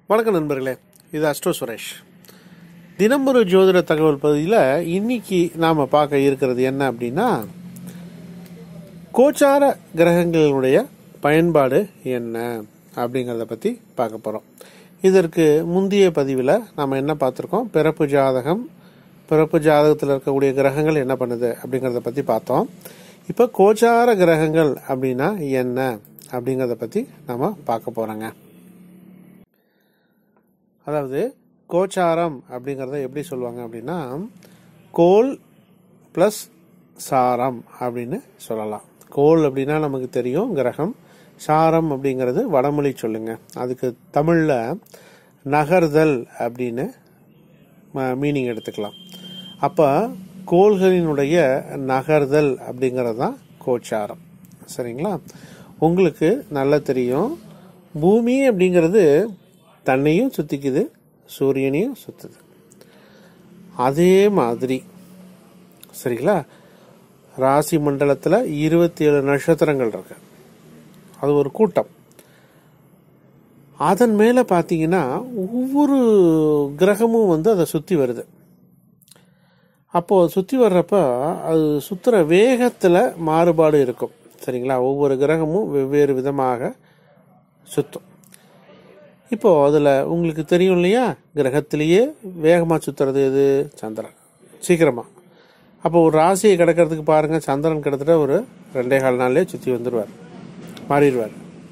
வணக்கம் நண்பர்களே இது அஸ்ட்ரோ சுரேஷ் தினம்பொரு ஜோதிட தகவல் பகுதியில் இன்னைக்கு நாம் பார்க்க இருக்கிறது என்ன அப்படின்னா கோச்சார கிரகங்களுடைய பயன்பாடு என்ன அப்படிங்கிறத பற்றி பார்க்க போகிறோம் இதற்கு முந்தைய பதிவில் நாம் என்ன பார்த்துருக்கோம் பிறப்பு ஜாதகம் பிறப்பு ஜாதகத்தில் இருக்கக்கூடிய கிரகங்கள் என்ன பண்ணுது அப்படிங்கிறத பற்றி பார்த்தோம் இப்போ கோச்சார கிரகங்கள் அப்படின்னா என்ன அப்படிங்கிறத பற்றி நாம் பார்க்க போகிறோங்க அதாவது கோச்சாரம் அப்படிங்கிறத எப்படி சொல்லுவாங்க அப்படின்னா கோல் ப்ளஸ் சாரம் அப்படின்னு சொல்லலாம் கோல் அப்படின்னா நமக்கு தெரியும் கிரகம் சாரம் அப்படிங்கிறது வடமொழி சொல்லுங்க அதுக்கு தமிழில் நகர்தல் அப்படின்னு மீனிங் எடுத்துக்கலாம் அப்போ கோள்களினுடைய நகர்தல் அப்படிங்கிறது தான் கோச்சாரம் சரிங்களா உங்களுக்கு நல்லா தெரியும் பூமி அப்படிங்கிறது தன்னையும் சுத்திக்குது சூரியனையும் சுத்துது அதே மாதிரி சரிங்களா ராசி மண்டலத்தில் இருபத்தி ஏழு நட்சத்திரங்கள் இருக்கு அது ஒரு கூட்டம் அதன் மேலே பார்த்தீங்கன்னா ஒவ்வொரு கிரகமும் வந்து அதை சுற்றி வருது அப்போது சுற்றி வர்றப்ப அது சுற்றுற வேகத்தில் மாறுபாடு இருக்கும் சரிங்களா ஒவ்வொரு கிரகமும் வெவ்வேறு விதமாக சுற்றும் இப்போ அதில் உங்களுக்கு தெரியும் இல்லையா கிரகத்திலேயே வேகமாக சுற்றுறது எது சந்திரன் சீக்கிரமாக அப்போ ஒரு ராசியை கிடக்கிறதுக்கு பாருங்கள் சந்திரன் கிட்டத்தட்ட ஒரு ரெண்டே கால் நாள்லேயே சுற்றி வந்துடுவார் மாறிடுவார்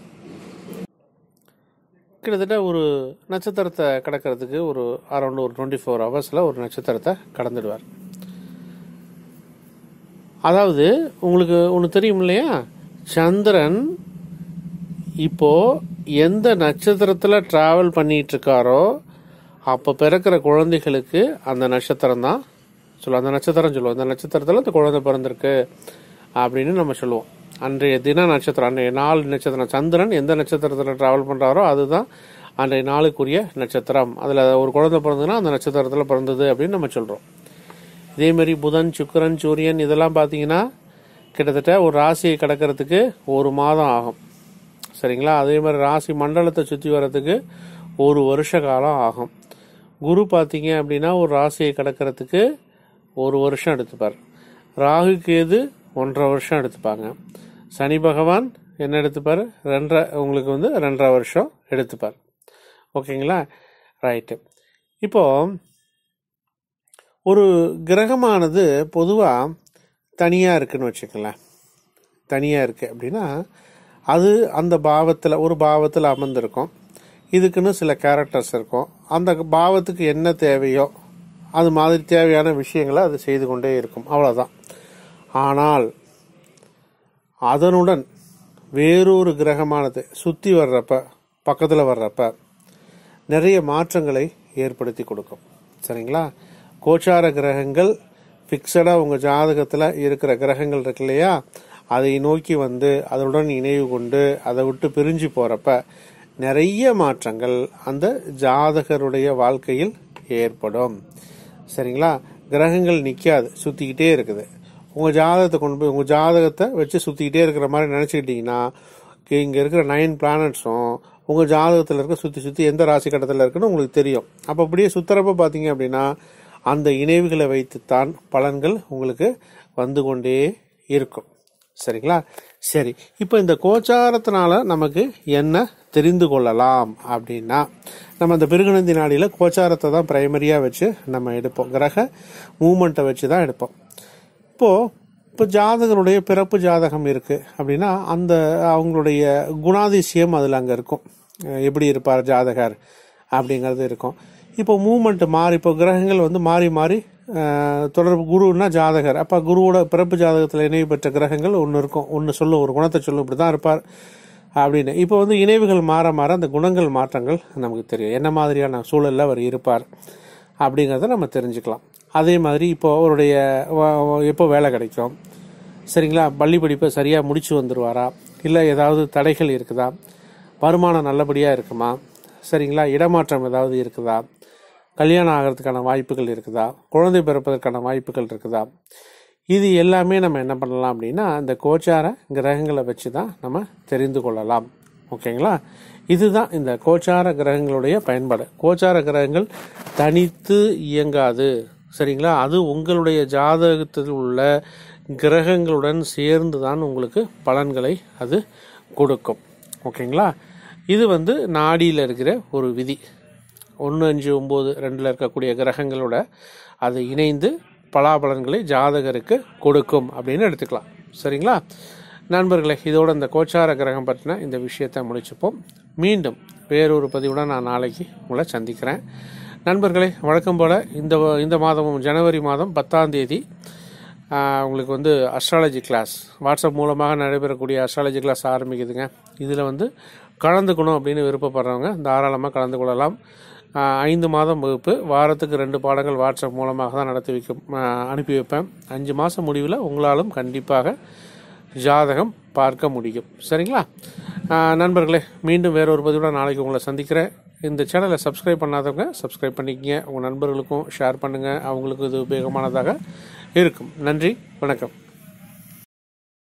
கிட்டத்தட்ட ஒரு நட்சத்திரத்தை கடக்கிறதுக்கு ஒரு அரௌண்ட் ஒரு டுவெண்ட்டி ஃபோர் ஹவர்ஸில் ஒரு நட்சத்திரத்தை கடந்துடுவார் அதாவது உங்களுக்கு ஒன்று தெரியும் இல்லையா சந்திரன் இப்போ எந்த நட்சத்திரத்தில் டிராவல் பண்ணிட்டு இருக்காரோ அப்போ பிறக்கிற குழந்தைகளுக்கு அந்த நட்சத்திரம் தான் சொல்லுவோம் அந்த நட்சத்திரம் சொல்லுவோம் அந்த நட்சத்திரத்தில் அந்த குழந்தை பிறந்திருக்கு அப்படின்னு நம்ம சொல்லுவோம் அன்றைய தின நட்சத்திரம் அன்றைய நாள் நட்சத்திரம் சந்திரன் எந்த நட்சத்திரத்தில் டிராவல் பண்ணுறாரோ அதுதான் அன்றைய நாளுக்குரிய நட்சத்திரம் அதில் ஒரு குழந்தை பிறந்ததுன்னா அந்த நட்சத்திரத்தில் பிறந்தது அப்படின்னு நம்ம சொல்கிறோம் இதே மாதிரி புதன் சுக்கரன் சூரியன் இதெல்லாம் பார்த்தீங்கன்னா கிட்டத்தட்ட ஒரு ராசியை கடக்கிறதுக்கு ஒரு மாதம் ஆகும் சரிங்களா அதே மாதிரி ராசி மண்டலத்தை சுற்றி வர்றதுக்கு ஒரு வருஷ காலம் ஆகும் குரு பார்த்தீங்க அப்படின்னா ஒரு ராசியை கடக்கிறதுக்கு ஒரு வருஷம் எடுத்துப்பார் ராகு கேது ஒன்றரை வருஷம் எடுத்துப்பாங்க சனி பகவான் என்ன எடுத்துப்பார் ரெண்டரை உங்களுக்கு வந்து ரெண்டரை வருஷம் எடுத்துப்பார் ஓகேங்களா ரைட்டு இப்போ ஒரு கிரகமானது பொதுவாக தனியாக இருக்குன்னு வச்சுக்கலாம் தனியாக இருக்குது அப்படின்னா அது அந்த பாவத்தில் ஒரு பாவத்தில் அமர்ந்திருக்கும் இதுக்குன்னு சில கேரக்டர்ஸ் இருக்கும் அந்த பாவத்துக்கு என்ன தேவையோ அது மாதிரி தேவையான விஷயங்களை அது செய்து கொண்டே இருக்கும் அவ்வளோதான் ஆனால் அதனுடன் வேறொரு கிரகமானது சுற்றி வர்றப்ப பக்கத்தில் வர்றப்ப நிறைய மாற்றங்களை ஏற்படுத்தி கொடுக்கும் சரிங்களா கோச்சார கிரகங்கள் ஃபிக்ஸடாக உங்கள் ஜாதகத்தில் இருக்கிற கிரகங்கள் இருக்கு இல்லையா அதை நோக்கி வந்து அதனுடன் இணைவு கொண்டு அதை விட்டு பிரிஞ்சு போகிறப்ப நிறைய மாற்றங்கள் அந்த ஜாதகருடைய வாழ்க்கையில் ஏற்படும் சரிங்களா கிரகங்கள் நிற்காது சுற்றிக்கிட்டே இருக்குது உங்கள் ஜாதகத்தை கொண்டு போய் உங்கள் ஜாதகத்தை வச்சு சுற்றிக்கிட்டே இருக்கிற மாதிரி நினச்சிக்கிட்டிங்கன்னா இங்கே இருக்கிற நைன் பிளானட்ஸும் உங்கள் ஜாதகத்தில் இருக்க சுற்றி சுற்றி எந்த ராசி கட்டத்தில் இருக்குன்னு உங்களுக்கு தெரியும் அப்போ அப்படியே சுற்றுறப்ப பார்த்தீங்க அப்படின்னா அந்த இணைவுகளை வைத்துத்தான் பலன்கள் உங்களுக்கு வந்து கொண்டே இருக்கும் சரிங்களா சரி இப்போ இந்த கோச்சாரத்தினால நமக்கு என்ன தெரிந்து கொள்ளலாம் அப்படின்னா நம்ம அந்த பிருகுநந்தி நாடியில் கோச்சாரத்தை தான் பிரைமரியாக வச்சு நம்ம எடுப்போம் கிரக மூமெண்ட்டை வச்சு தான் எடுப்போம் இப்போது இப்போ ஜாதகருடைய பிறப்பு ஜாதகம் இருக்குது அப்படின்னா அந்த அவங்களுடைய குணாதிசயம் அதில் அங்கே இருக்கும் எப்படி இருப்பார் ஜாதகர் அப்படிங்கிறது இருக்கும் இப்போ மூமெண்ட் மாறி இப்போ கிரகங்கள் வந்து மாறி மாறி தொடர்பு குருன்னா ஜாதகர் அப்போ குருவோட பிறப்பு ஜாதகத்தில் இணைவு பெற்ற கிரகங்கள் ஒன்று இருக்கும் ஒன்று சொல்லும் ஒரு குணத்தை சொல்லும் இப்படி தான் இருப்பார் அப்படின்னு இப்போ வந்து இணைவுகள் மாற மாற அந்த குணங்கள் மாற்றங்கள் நமக்கு தெரியும் என்ன மாதிரியான சூழலில் அவர் இருப்பார் அப்படிங்கிறத நம்ம தெரிஞ்சுக்கலாம் அதே மாதிரி இப்போ அவருடைய எப்போ வேலை கிடைக்கும் சரிங்களா பள்ளி படிப்பை சரியாக முடிச்சு வந்துடுவாரா இல்லை ஏதாவது தடைகள் இருக்குதா வருமானம் நல்லபடியாக இருக்குமா சரிங்களா இடமாற்றம் ஏதாவது இருக்குதா கல்யாணம் ஆகிறதுக்கான வாய்ப்புகள் இருக்குதா குழந்தை பிறப்பதற்கான வாய்ப்புகள் இருக்குதா இது எல்லாமே நம்ம என்ன பண்ணலாம் அப்படின்னா இந்த கோச்சார கிரகங்களை வச்சு தான் நம்ம தெரிந்து கொள்ளலாம் ஓகேங்களா இதுதான் இந்த கோச்சார கிரகங்களுடைய பயன்பாடு கோச்சார கிரகங்கள் தனித்து இயங்காது சரிங்களா அது உங்களுடைய ஜாதகத்தில் உள்ள கிரகங்களுடன் சேர்ந்து தான் உங்களுக்கு பலன்களை அது கொடுக்கும் ஓகேங்களா இது வந்து நாடியில் இருக்கிற ஒரு விதி ஒன்று அஞ்சு ஒம்பது ரெண்டில் இருக்கக்கூடிய கிரகங்களோட அது இணைந்து பலாபலன்களை ஜாதகருக்கு கொடுக்கும் அப்படின்னு எடுத்துக்கலாம் சரிங்களா நண்பர்களே இதோட இந்த கோச்சார கிரகம் பற்றின இந்த விஷயத்தை முடிச்சுப்போம் மீண்டும் வேறொரு பதிவுடன் நான் நாளைக்கு உங்களை சந்திக்கிறேன் நண்பர்களே வழக்கம் போல் இந்த இந்த மாதமும் ஜனவரி மாதம் பத்தாம் தேதி ஆஹ், உங்களுக்கு வந்து அஸ்ட்ராலஜி கிளாஸ் வாட்ஸ்அப் மூலமாக நடைபெறக்கூடிய அஸ்ட்ராலஜி கிளாஸ் ஆரம்பிக்குதுங்க இதில் வந்து கலந்துக்கணும் அப்படின்னு விருப்பப்படுறவங்க தாராளமாக கலந்து கொள்ளலாம் ஆஹ், ஐந்து மாதம் வகுப்பு வாரத்துக்கு ரெண்டு பாடங்கள் வாட்ஸ்அப் மூலமாக தான் நடத்தி வைக்க ஆஹ், அனுப்பி வைப்பேன் அஞ்சு மாதம் முடிவில் உங்களாலும் கண்டிப்பாக ஜாதகம் பார்க்க முடியும் சரிங்களா ஆஹ், நண்பர்களே மீண்டும் வேறொரு பதிவுடன் நாளைக்கு உங்களை சந்திக்கிறேன் இந்த சேனலை சப்ஸ்கிரைப் பண்ணாதவங்க சப்ஸ்கிரைப் பண்ணிக்கங்க உங்கள் நண்பர்களுக்கும் ஷேர் பண்ணுங்கள் அவங்களுக்கும் இது உபயோகமானதாக இருக்கும் நன்றி வணக்கம்